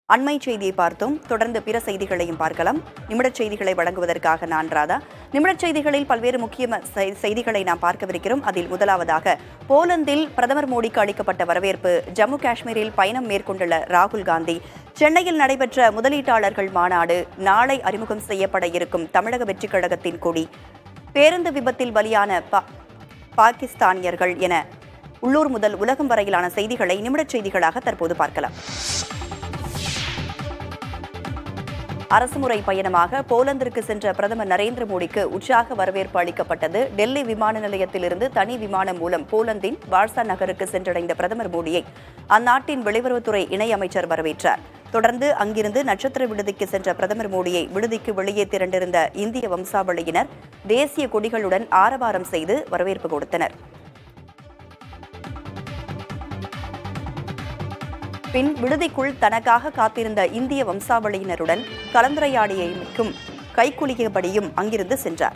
அண்மை செய்தியை பார்த்தோம் தொடர்ந்து பிற செய்திகளையும் பார்க்கலாம் நிமிடச் செய்திகளை வழங்குவதற்காக நான் ராதா நிமிடச் செய்திகளில் பல்வேறு முக்கிய ம- செய்- செய்திகளை நாம் பார்க்கவிருக்கிறோம் அதில் முதலாவதாக போலந்தில் பிரதமர் மோடிக்கு அளிக்கப்பட்ட வரவேற்பு ஜம்மு காஷ்மீரில் பயணம் மேற்கொண்டுள்ள ராகுல் காந்தி சென்னையில் நடைபெற்ற முதலீட்டாளர்கள் மாநாடு நாளை அறிமுகம் செய்யப்பட இருக்கும் தமிழக வெற்றிக் கழகத்தின் கொடி பேருந்து விபத்தில் பலியான பா- பாகிஸ்தானியர்கள் என உள்ளூர் முதல் உலகம் வரையிலான செய்திகளை நிமிடச் செய்திகளாக தற்போது பார்க்கலாம் அரசுமுறை பயணமாக போலந்திற்கு சென்ற பிரதமர் நரேந்திர மோடிக்கு உற்சாக வரவேற்பு அளிக்கப்பட்டது டெல்லி விமான நிலையத்திலிருந்து தனி விமானம் மூலம் போலந்தின் வார்சா நகருக்கு சென்றடைந்த பிரதமர் மோடியை அந்நாட்டின் வெளியுறவுத்துறை இணையமைச்சர் வரவேற்றார் தொடர்ந்து அங்கிருந்து நட்சத்திர விடுதிக்கு சென்ற பிரதமர் மோடியை விடுதிக்கு வெளியே திரண்டிருந்த இந்திய வம்சாவளியினர் தேசிய கொடிகளுடன் ஆரவாரம் செய்து வரவேற்பு கொடுத்தனர் பின் விடுதிக்குள் தனக்காக காத்திருந்த இந்திய வம்சாவளியினருடன் கலந்துரையாடியும் கைக்குலுக்கியபடியும் அங்கிருந்து சென்றார்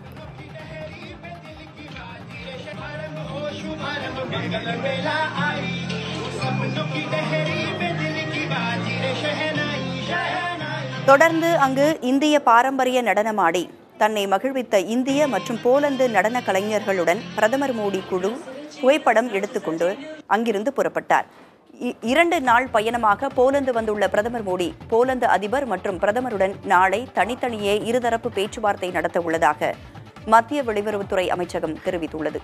தொடர்ந்து அங்கு இந்திய பாரம்பரிய நடனமாடி தன்னை மகிழ்வித்த இந்திய மற்றும் போலந்து நடன கலைஞர்களுடன் பிரதமர் மோடி குழு புகைப்படம் எடுத்துக்கொண்டு அங்கிருந்து புறப்பட்டார் இ- இரண்டு நாள் பயணமாக போலந்து வந்துள்ள பிரதமர் மோடி போலந்து அதிபர் மற்றும் பிரதமருடன் நாளை தனித்தனியே இருதரப்பு பேச்சுவார்த்தை நடத்த உள்ளதாக மத்திய வெளியுறவுத்துறை அமைச்சகம் தெரிவித்துள்ளது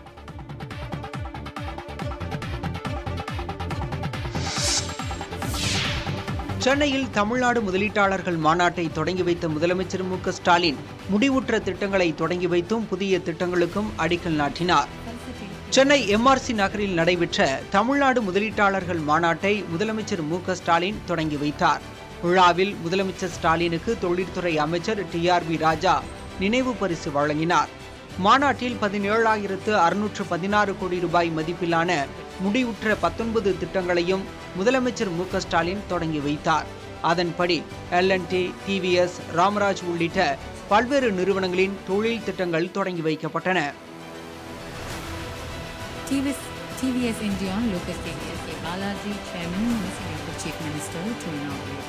சென்னையில் தமிழ்நாடு முதலீட்டாளர்கள் மாநாட்டை தொடங்கி வைத்த முதலமைச்சர் மு க ஸ்டாலின் முடிவுற்ற திட்டங்களை தொடங்கி வைத்தும் புதிய திட்டங்களுக்கும் அடிக்கல் நாட்டினார் சென்னை எம்ஆர்சி நகரில் நடைபெற்ற தமிழ்நாடு முதலீட்டாளர்கள் மாநாட்டை முதலமைச்சர் மு க ஸ்டாலின் தொடங்கி வைத்தார் விழாவில் முதலமைச்சர் ஸ்டாலினுக்கு தொழில்துறை அமைச்சர் டி ஆர் பி ராஜா நினைவு பரிசு வழங்கினார் மாநாட்டில் பதினேழாயிரத்து அறுநூற்று பதினாறு கோடி ரூபாய் மதிப்பிலான முடிவுற்ற பத்தொன்பது திட்டங்களையும் முதலமைச்சர் மு க ஸ்டாலின் தொடங்கி வைத்தார் அதன்படி எல்என்டி டிவிஎஸ் ராமராஜ் உள்ளிட்ட பல்வேறு நிறுவனங்களின் தொழில் திட்டங்கள் தொடங்கி வைக்கப்பட்டன TVS, TVS India on Lucas TVS, K. Balaji, Chairman, Missing the Chief Minister to inaugurate.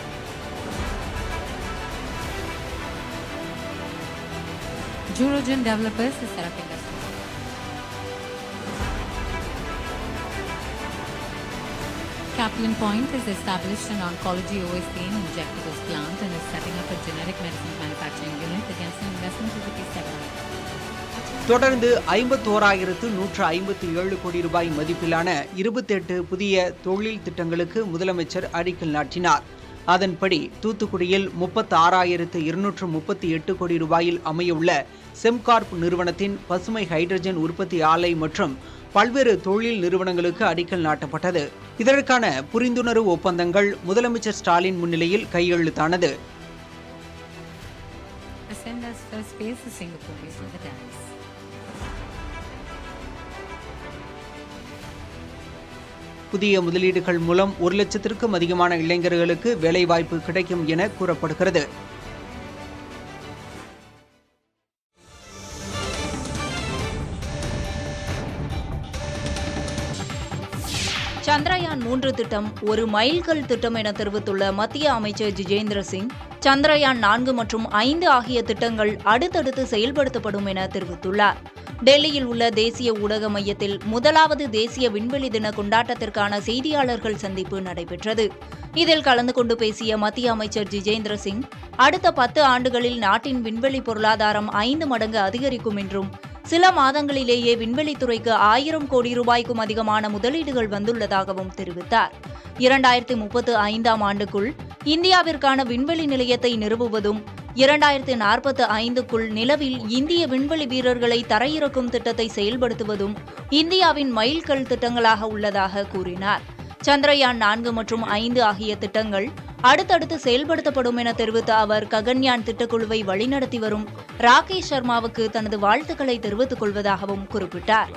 Jurogen Developers is set up industry. Kaplan Point is established an oncology OSD and injectables plant and is setting up a generic medicine manufacturing unit against an investment of rupees 700. தொடர்ந்து ஐம்பத்தோராயிரத்து நூற்று ஐம்பத்தி ஏழு கோடி ரூபாய் மதிப்பிலான இருபத்தெட்டு புதிய தொழில் திட்டங்களுக்கு முதலமைச்சர் அடிக்கல் நாட்டினார் அதன்படி தூத்துக்குடியில் முப்பத்தி ஆறாயிரத்து இருநூற்று முப்பத்தி எட்டு கோடி ரூபாயில் அமையவுள்ள செம்கார்ப் நிறுவனத்தின் பசுமை ஹைட்ரஜன் உற்பத்தி ஆலை மற்றும் பல்வேறு தொழில் நிறுவனங்களுக்கு அடிக்கல் நாட்டப்பட்டது இதற்கான புரிந்துணர்வு ஒப்பந்தங்கள் முதலமைச்சர் ஸ்டாலின் முன்னிலையில் கையெழுத்தானது Ascenda's first phase is Singapore based on the dance. புதிய முதலீடுகள் மூலம் ஒரு லட்சத்திற்கும் அதிகமான இளைஞர்களுக்கு வேலைவாய்ப்பு கிடைக்கும் என கூறப்படுகிறது சந்திரயான் மூன்று திட்டம் ஒரு மைல்கல் திட்டம் என தெரிவித்துள்ள மத்திய அமைச்சர் ஜிதேந்திர சிங் சந்திரயான் நான்கு மற்றும் ஐந்து ஆகிய திட்டங்கள் அடுத்தடுத்து செயல்படுத்தப்படும் என தெரிவித்துள்ளார் டெல்லியில் உள்ள தேசிய ஊடக மையத்தில் முதலாவது தேசிய விண்வெளி தின கொண்டாட்டத்திற்கான செய்தியாளர்கள் சந்திப்பு நடைபெற்றது இதில் கலந்து கொண்டு பேசிய மத்திய அமைச்சர் ஜிதேந்திர சிங் அடுத்த பத்து ஆண்டுகளில் நாட்டின் விண்வெளி பொருளாதாரம் ஐந்து மடங்கு அதிகரிக்கும் என்றும் சில மாதங்களிலேயே விண்வெளித்துறைக்கு ஆயிரம் கோடி ரூபாய்க்கும் அதிகமான முதலீடுகள் வந்துள்ளதாகவும் தெரிவித்தார் இரண்டாயிரத்தி முப்பத்து ஐந்தாம் ஆண்டுக்குள் இந்தியாவிற்கான விண்வெளி நிலையத்தை நிறுவுவதும் இரண்டாயிரத்தி நாற்பத்து ஐந்துக்குள் நிலவில் இந்திய விண்வெளி வீரர்களை தரையிறக்கும் திட்டத்தை செயல்படுத்துவதும் இந்தியாவின் மைல்கல் திட்டங்களாக உள்ளதாக கூறினார் சந்திரயான் நான்கு மற்றும் ஐந்து ஆகிய திட்டங்கள் அடுத்தடுத்து செயல்படுத்தப்படும் என தெரிவித்த அவர் ககன்யான் திட்டக்குழுவை வழிநடத்தி வரும் ராகேஷ் சர்மாவுக்கு தனது வாழ்த்துக்களை தெரிவித்துக் கொள்வதாகவும் குறிப்பிட்டார்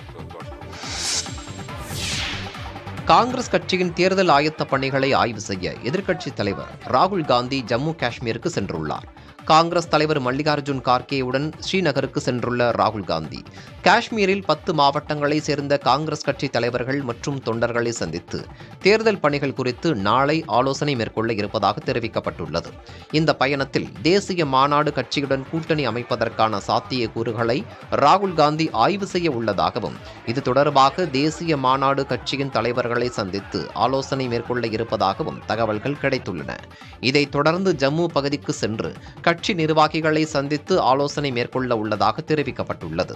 காங்கிரஸ் கட்சியின் தேர்தல் ஆயத்த பணிகளை ஆய்வு செய்ய எதிர்க்கட்சித் தலைவர் ராகுல் காந்தி ஜம்மு காஷ்மீருக்கு சென்றுள்ளார் காங்கிரஸ் தலைவர் மல்லிகார்ஜுன் கார்கேவுடன் ஸ்ரீநகருக்கு சென்றுள்ள ராகுல் காந்தி காஷ்மீரில் பத்து மாவட்டங்களை சேர்ந்த காங்கிரஸ் கட்சி தலைவர்கள் மற்றும் தொண்டர்களை சந்தித்து தேர்தல் பணிகள் குறித்து நாளை ஆலோசனை மேற்கொள்ள இருப்பதாக தெரிவிக்கப்பட்டுள்ளது இந்த பயணத்தில் தேசிய மாநாடு கட்சியுடன் கூட்டணி அமைப்பதற்கான சாத்தியக்கூறுகளை ராகுல் காந்தி ஆய்வு செய்ய உள்ளதாகவும் இது தொடர்பாக தேசிய மாநாடு கட்சியின் தலைவர்களை சந்தித்து ஆலோசனை மேற்கொள்ள இருப்பதாகவும் தகவல்கள் கிடைத்துள்ளன இதைத் தொடர்ந்து ஜம்மு பகுதிக்கு சென்று கட்சி நிர்வாகிகளை சந்தித்து ஆலோசனை மேற்கொள்ள உள்ளதாக தெரிவிக்கப்பட்டுள்ளது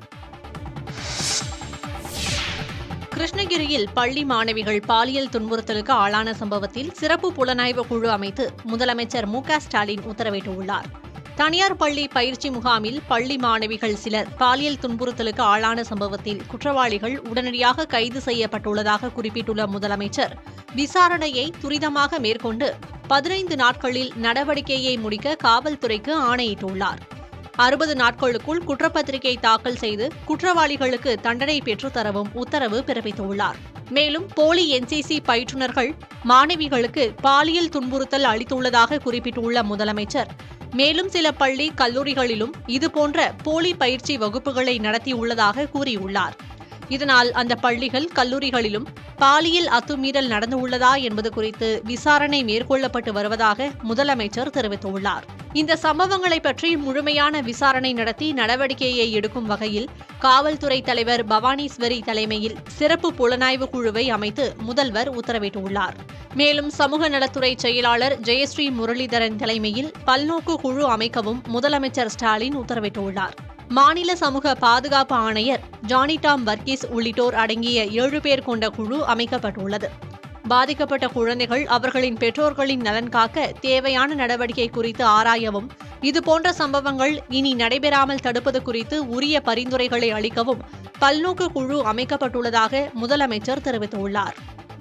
கிருஷ்ணகிரியில் பள்ளி மாணவிகள் பாலியல் துன்புறுத்தலுக்கு ஆளான சம்பவத்தில் சிறப்பு புலனாய்வு குழு அமைத்து முதலமைச்சர் மு க ஸ்டாலின் உத்தரவிட்டுள்ளார் தனியார் பள்ளி பயிற்சி முகாமில் பள்ளி மாணவிகள் சிலர் பாலியல் துன்புறுத்தலுக்கு ஆளான சம்பவத்தில் குற்றவாளிகள் உடனடியாக கைது செய்யப்பட்டுள்ளதாக குறிப்பிட்டுள்ள முதலமைச்சர் விசாரணையை துரிதமாக மேற்கொண்டு பதினைந்து நாட்களில் நடவடிக்கையை முடிக்க காவல்துறைக்கு ஆணையிட்டுள்ளார் அறுபது நாட்களுக்குள் குற்றப்பத்திரிகை தாக்கல் செய்து குற்றவாளிகளுக்கு தண்டனை பெற்றுத் தரவும் உத்தரவு பிறப்பித்துள்ளார் மேலும் போலி என்சிசி பயிற்றுநர்கள் மாணவிகளுக்கு பாலியல் துன்புறுத்தல் அளித்துள்ளதாக குறிப்பிட்டுள்ள முதலமைச்சர் மேலும் சில பள்ளி கல்லூரிகளிலும் இதுபோன்ற போலி பயிற்சி வகுப்புகளை நடத்தியுள்ளதாக கூறியுள்ளார் இதனால் அந்த பள்ளிகள் கல்லூரிகளிலும் பாலியல் அத்துமீறல் நடந்துள்ளதா என்பது குறித்து விசாரணை மேற்கொள்ளப்பட்டு வருவதாக முதலமைச்சர் தெரிவித்துள்ளார் இந்த சம்பவங்களை பற்றி முழுமையான விசாரணை நடத்தி நடவடிக்கையை எடுக்கும் வகையில் காவல்துறை தலைவர் பவானீஸ்வரி தலைமையில் சிறப்பு புலனாய்வு குழுவை அமைத்து முதல்வர் உத்தரவிட்டுள்ளார் மேலும் சமூக நலத்துறை செயலாளர் ஜெயஸ்ரீ முரளிதரன் தலைமையில் பல்நோக்கு குழு அமைக்கவும் முதலமைச்சர் ஸ்டாலின் உத்தரவிட்டுள்ளார் மாநில சமூக பாதுகாப்பு ஆணையர் ஜானி டாம் வர்கீஸ் உள்ளிட்டோர் அடங்கிய ஏழு பேர் கொண்ட குழு அமைக்கப்பட்டுள்ளது பாதிக்கப்பட்ட குழந்தைகள் அவர்களின் பெற்றோர்களின் நலன் காக்க தேவையான நடவடிக்கை குறித்து ஆராயவும் இதுபோன்ற சம்பவங்கள் இனி நடைபெறாமல் தடுப்பது குறித்து உரிய பரிந்துரைகளை அளிக்கவும் பல்நோக்கு குழு அமைக்கப்பட்டுள்ளதாக முதலமைச்சர் தெரிவித்துள்ளார்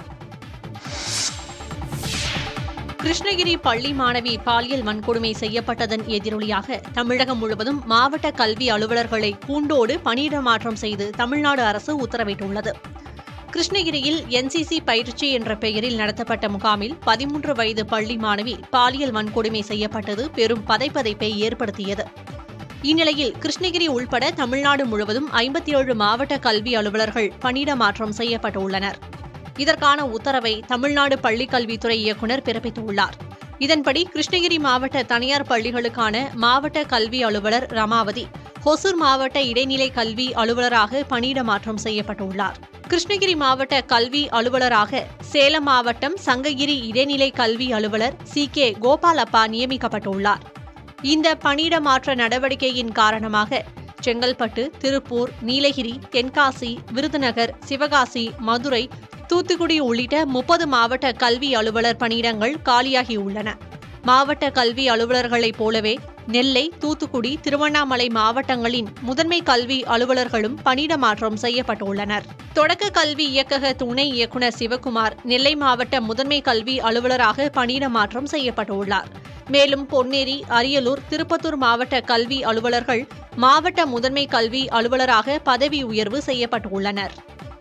கிருஷ்ணகிரி பள்ளி மாணவி பாலியல் வன்கொடுமை செய்யப்பட்டதன் எதிரொலியாக தமிழகம் முழுவதும் மாவட்ட கல்வி அலுவலர்களை கூண்டோடு பணியிட மாற்றம் செய்து தமிழ்நாடு அரசு உத்தரவிட்டுள்ளது கிருஷ்ணகிரியில் என்சிசி பயிற்சி என்ற பெயரில் நடத்தப்பட்ட முகாமில் பதிமூன்று வயது பள்ளி மாணவி பாலியல் வன்கொடுமை செய்யப்பட்டது பெரும் பதைப்பதைப்பை ஏற்படுத்தியது இந்நிலையில் கிருஷ்ணகிரி உள்பட தமிழ்நாடு முழுவதும் ஐம்பத்தி ஏழு மாவட்ட கல்வி அலுவலர்கள் பணியிட மாற்றம் செய்யப்பட்டுள்ளனர் இதற்கான உத்தரவை தமிழ்நாடு பள்ளிக் கல்வித்துறை இயக்குநர் பிறப்பித்துள்ளார் இதன்படி கிருஷ்ணகிரி மாவட்ட தனியார் பள்ளிகளுக்கான மாவட்ட கல்வி அலுவலர் ரமாவதி ஹொசூர் மாவட்ட இடைநிலை கல்வி அலுவலராக பணியிட மாற்றம் செய்யப்பட்டுள்ளார் கிருஷ்ணகிரி மாவட்ட கல்வி அலுவலராக சேலம் மாவட்டம் சங்ககிரி இடைநிலை கல்வி அலுவலர் சி கே கோபாலப்பா நியமிக்கப்பட்டுள்ளார் இந்த பணியிட மாற்ற நடவடிக்கையின் காரணமாக செங்கல்பட்டு திருப்பூர் நீலகிரி தென்காசி விருதுநகர் சிவகாசி மதுரை தூத்துக்குடி உள்ளிட்ட முப்பது மாவட்ட கல்வி அலுவலர் பணியிடங்கள் காலியாகியுள்ளன மாவட்ட கல்வி அலுவலர்களைப் போலவே நெல்லை தூத்துக்குடி திருவண்ணாமலை மாவட்டங்களின் முதன்மை கல்வி அலுவலர்களும் பணியிட மாற்றம் செய்யப்பட்டுள்ளனர் தொடக்க கல்வி இயக்கக துணை இயக்குநர் சிவக்குமார் நெல்லை மாவட்ட முதன்மை கல்வி அலுவலராக பணியிட மாற்றம் செய்யப்பட்டுள்ளார் மேலும் பொன்னேரி அரியலூர் திருப்பத்தூர் மாவட்ட கல்வி அலுவலர்கள் மாவட்ட முதன்மை கல்வி அலுவலராக பதவி உயர்வு செய்யப்பட்டுள்ளனர்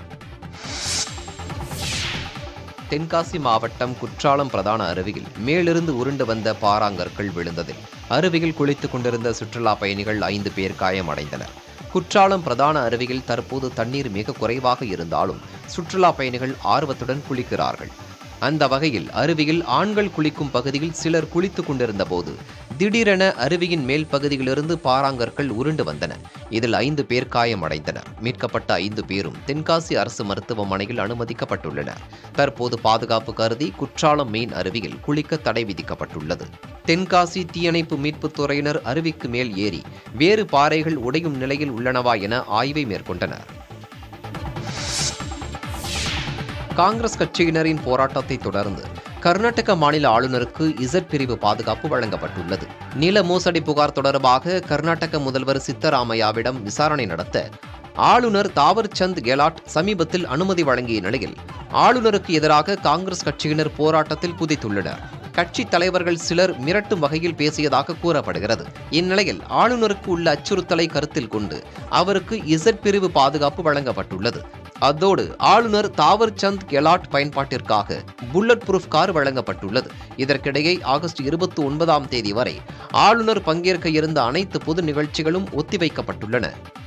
தென்காசி மாவட்டம் குற்றாலம் பிரதான அருவியில் மேலிருந்து உருண்டு வந்த பாறாங்கற்கள் விழுந்ததில் அருவியில் குளித்துக் கொண்டிருந்த சுற்றுலா பயணிகள் ஐந்து பேர் காயமடைந்தனர் குற்றாலம் பிரதான அருவியில் தற்போது தண்ணீர் மிக குறைவாக இருந்தாலும் சுற்றுலா பயணிகள் ஆர்வத்துடன் குளிக்கிறார்கள் அந்த வகையில் அருவியில் ஆண்கள் குளிக்கும் பகுதியில் சிலர் குளித்துக் கொண்டிருந்த போது திடீரென அருவியின் மேல் பகுதியிலிருந்து பாறாங்கற்கள் உருண்டு வந்தன இதில் ஐந்து பேர் காயமடைந்தனர் மீட்கப்பட்ட ஐந்து பேரும் தென்காசி அரசு மருத்துவமனையில் அனுமதிக்கப்பட்டுள்ளனர் தற்போது பாதுகாப்பு கருதி குற்றாலம் மெயின் அருவியில் குளிக்க தடை விதிக்கப்பட்டுள்ளது தென்காசி தீயணைப்பு மீட்புத் துறையினர் அருவிக்கு மேல் ஏறி வேறு பாறைகள் உடையும் நிலையில் உள்ளனவா என ஆய்வை மேற்கொண்டனர் காங்கிரஸ் கட்சியினரின் போராட்டத்தை தொடர்ந்து கர்நாடக மாநில ஆளுநருக்கு இசட் பிரிவு பாதுகாப்பு வழங்கப்பட்டுள்ளது நில மோசடி புகார் தொடர்பாக கர்நாடக முதல்வர் சித்தராமையாவிடம் விசாரணை நடத்த ஆளுநர் தாவர்சந்த் கெலாட் சமீபத்தில் அனுமதி வழங்கிய நிலையில் ஆளுநருக்கு எதிராக காங்கிரஸ் கட்சியினர் போராட்டத்தில் குதித்துள்ளனர் கட்சி தலைவர்கள் சிலர் மிரட்டும் வகையில் பேசியதாக கூறப்படுகிறது இந்நிலையில் ஆளுநருக்கு உள்ள அச்சுறுத்தலை கருத்தில் கொண்டு அவருக்கு இசட் பிரிவு பாதுகாப்பு வழங்கப்பட்டுள்ளது அத்தோடு ஆளுநர் தாவர் சந்த் கெலாட் பயன்பாட்டிற்காக புல்லட் ப்ரூஃப் கார் வழங்கப்பட்டுள்ளது இதற்கிடையே ஆகஸ்ட் இருபத்தி ஒன்பதாம் தேதி வரை ஆளுநர் பங்கேற்க இருந்த அனைத்து பொது நிகழ்ச்சிகளும் ஒத்திவைக்கப்பட்டுள்ளன